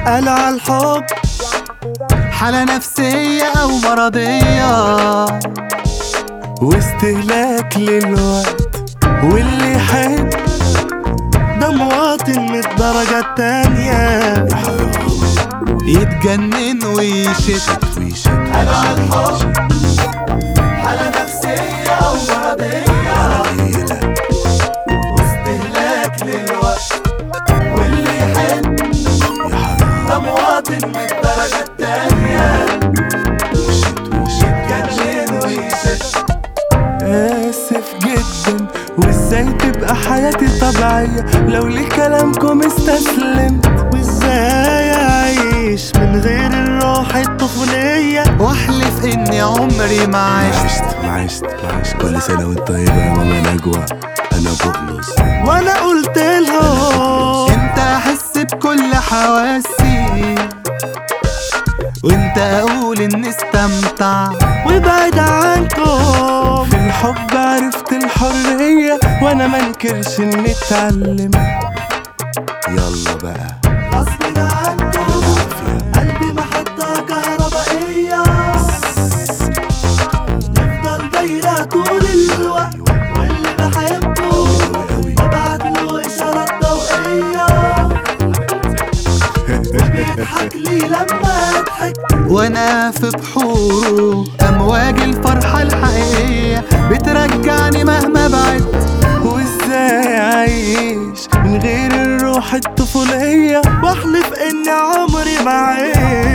قالوا على الحب حالة نفسية أو مرضية واستهلاك للوقت واللي يحب ده مواطن من الدرجة التانية يتجنن ويشت قالوا على الحب حالة نفسية أو مرضية واستهلاك للوقت واللي يحب ده مواطن من الدرجة التانية يتجنن ويشت آسف جدا وازاي تبقى حياتي طبيعية لو لكلامكم استسلمت وازاي اعيش من غير الروح الطفولية واحلف اني عمري ما عشت عشت ما عشت ما عشت كل سنة وانت طيبة يا ماما نجوى أنا بقلص وانا قلت لهم انت احس بكل حواسي وانت اقول اني استمتع وبعد عنكم في الحب عرفت الحرية وانا منكرش اني اتعلم يلا بقى غصب عنكم قلبي محطة كهربائية نفضل دايرة طول الوقت واللي بحبه ببعت له إشارات ضوئية بيضحك لي لما أضحك وانا في بحوره امواج الفرحة الحقيقية بترجعني مهما بعدت وازاي اعيش من غير الروح الطفولية واحلف ان عمري ما عشت